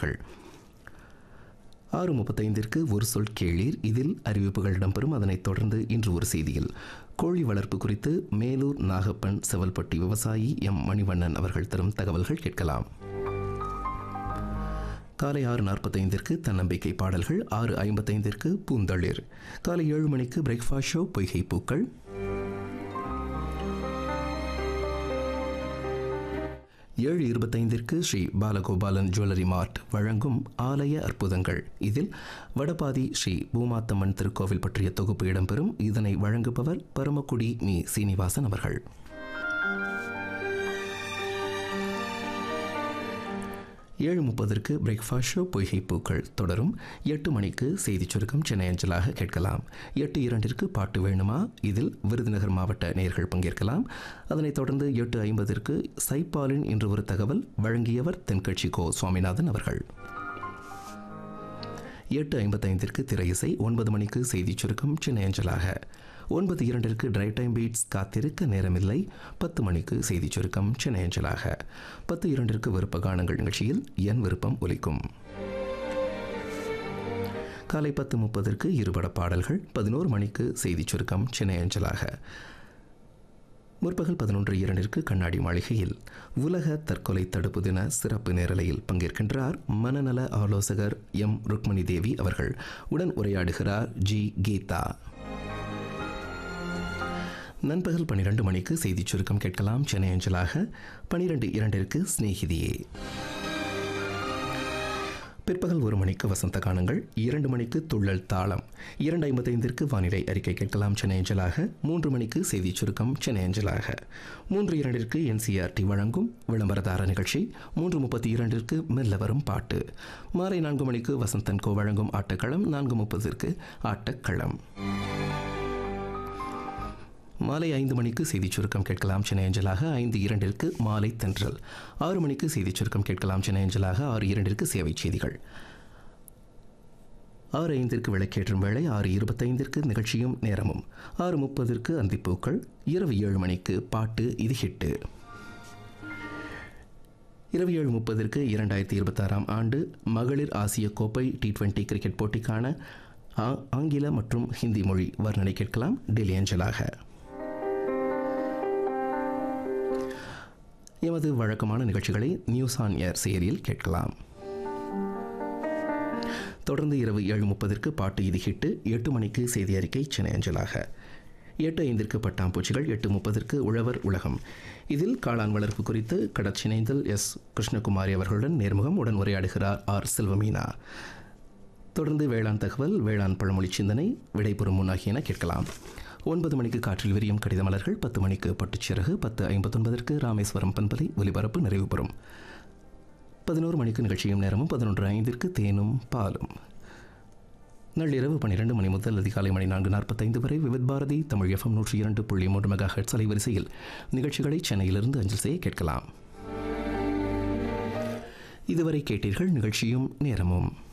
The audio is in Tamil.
தகவல்கள் ஆறு முப்பத்தைந்திற்கு ஒரு சொல் கேளீர் இதில் அறிவிப்புகள் இடம்பெறும் அதனைத் தொடர்ந்து இன்று ஒரு செய்தியில் கோழி வளர்ப்பு குறித்து மேலூர் நாகப்பன் செவல்பட்டி விவசாயி எம் மணிவண்ணன் அவர்கள் தரும் தகவல்கள் கேட்கலாம் காலை ஆறு நாற்பத்தைந்திற்கு தன்னம்பிக்கை பாடல்கள் ஆறு ஐம்பத்தைந்திற்கு பூந்தளிர் காலை ஏழு மணிக்கு பிரேக்ஃபாஸ்ட் ஷோ பொய்கை பூக்கள் ஏழு இருபத்தைந்திற்கு ஸ்ரீ பாலகோபாலன் ஜுவல்லரி மார்ட் வழங்கும் ஆலய அற்புதங்கள் இதில் வடபாதி ஸ்ரீ பூமாத்தம்மன் திருக்கோவில் பற்றிய தொகுப்பு இடம்பெறும் இதனை வழங்குபவர் பரமக்குடி மீ சீனிவாசன் அவர்கள் ஏழு முப்பதற்கு பிரேக்ஃபாஸ்ட் ஷோ பொய்கை பூக்கள் தொடரும் எட்டு மணிக்கு செய்திச் சுருக்கம் சென்னை அஞ்சலாக கேட்கலாம் எட்டு இரண்டிற்கு பாட்டு வேணுமா இதில் விருதுநகர் மாவட்ட நேர்கள் பங்கேற்கலாம் அதனைத் தொடர்ந்து எட்டு ஐம்பதற்கு சைப்பாலின் இன்று ஒரு தகவல் வழங்கியவர் தென்கட்சி கோ சுவாமிநாதன் அவர்கள் எட்டு ஐம்பத்தைந்திற்கு திரை இசை ஒன்பது மணிக்கு செய்திச் சுருக்கம் சென்னை அஞ்சலாக ஒன்பது இரண்டிற்கு டிரை டைம் பீட்ஸ் காத்திருக்க நேரமில்லை பத்து மணிக்கு செய்திச் சுருக்கம் சென்னை அஞ்சலாக பத்து இரண்டிற்கு விருப்ப கானங்கள் நிகழ்ச்சியில் என் விருப்பம் ஒலிக்கும் காலை பத்து முப்பதற்கு இருபட பாடல்கள் பதினோரு மணிக்கு செய்திச் சுருக்கம் சென்னை அஞ்சலாக முற்பகல் பதினொன்று இரண்டிற்கு கண்ணாடி மாளிகையில் உலக தற்கொலை தடுப்பு தின சிறப்பு நேரலையில் பங்கேற்கின்றார் மனநல ஆலோசகர் எம் ருக்மணி தேவி அவர்கள் உடன் உரையாடுகிறார் ஜி கீதா நண்பகல் பன்னிரண்டு மணிக்கு செய்திச் சுருக்கம் கேட்கலாம் சென்னை அஞ்சலாக பனிரெண்டு இரண்டிற்கு சிநேகிதியே பிற்பகல் ஒரு மணிக்கு வசந்த கானங்கள் இரண்டு மணிக்கு துள்ளல் தாளம் இரண்டு ஐம்பத்தைந்திற்கு வானிலை அறிக்கை கேட்கலாம் சென்னை அஞ்சலாக மூன்று மணிக்கு செய்திச் சுருக்கம் சென்னை அஞ்சலாக மூன்று இரண்டிற்கு என்சிஆர்டி வழங்கும் விளம்பரதார நிகழ்ச்சி மூன்று முப்பத்தி இரண்டிற்கு மெல்ல வரும் பாட்டு மாலை நான்கு மணிக்கு வசந்தன் கோ வழங்கும் ஆட்டக்களம் நான்கு முப்பதிற்கு ஆட்டக்களம் மாலை ஐந்து மணிக்கு செய்திச் சுருக்கம் கேட்கலாம் சென்னை அஞ்சலாக ஐந்து இரண்டிற்கு மாலை தென்றல் ஆறு மணிக்கு செய்திச் சுருக்கம் கேட்கலாம் சென்னை அஞ்சலாக ஆறு இரண்டிற்கு சேவை செய்திகள் ஆறு ஐந்திற்கு விளக்கேற்றும் வேளை ஆறு இருபத்தைந்திற்கு நிகழ்ச்சியும் நேரமும் ஆறு முப்பதிற்கு அந்திப்பூக்கள் இரவு ஏழு மணிக்கு பாட்டு இது ஹிட்டு இரவு ஏழு முப்பதிற்கு இரண்டாயிரத்தி இருபத்தாறாம் ஆண்டு மகளிர் ஆசிய கோப்பை டி டுவெண்டி கிரிக்கெட் போட்டிக்கான ஆ- ஆங்கில மற்றும் ஹிந்தி மொழி வர்ணனை கேட்கலாம் டெல்லி அஞ்சலாக எமது வழக்கமான நிகழ்ச்சிகளை நியூஸ் ஆன் ஏர் செயலியில் கேட்கலாம் தொடர்ந்து இரவு ஏழு முப்பதிற்கு பாட்டு இது ஹிட்டு எட்டு மணிக்கு செய்தி அறிக்கை சென்னை அஞ்சலாக எட்டு ஐந்திற்கு பட்டாம்பூச்சிகள் எட்டு முப்பதற்கு உழவர் உலகம் இதில் காளான் வளர்ப்பு குறித்து கடற்சினைந்தல் எஸ் கிருஷ்ணகுமாரி அவர்களுடன் நேர்முகம் உடன் உரையாடுகிறார் ஆர் செல்வமீனா தொடர்ந்து வேளாண் தகவல் வேளாண் பழமொழி சிந்தனை விடைபெறும் முன்னாகியன கேட்கலாம் ஒன்பது மணிக்கு காற்றில் விரியும் கடித மலர்கள் பத்து மணிக்கு பட்டுச்சிறகு பத்து ஐம்பத்தொன்பதற்கு ராமேஸ்வரம் பண்பலை ஒலிபரப்பு நிறைவு பெறும் பதினோரு மணிக்கு நிகழ்ச்சியும் நேரமும் பதினொன்று ஐந்திற்கு தேனும் பாலும் நள்ளிரவு பன்னிரண்டு மணி முதல் அதிகாலை மணி நான்கு நாற்பத்தைந்து வரை விவித் பாரதி தமிழ் எஃப்எம் நூற்றி இரண்டு புள்ளி மூன்று மெகா ஹெட்ஸ் அலைவரிசையில் நிகழ்ச்சிகளை சென்னையிலிருந்து அஞ்சல் செய்ய கேட்கலாம் இதுவரை கேட்டீர்கள் நிகழ்ச்சியும் நேரமும்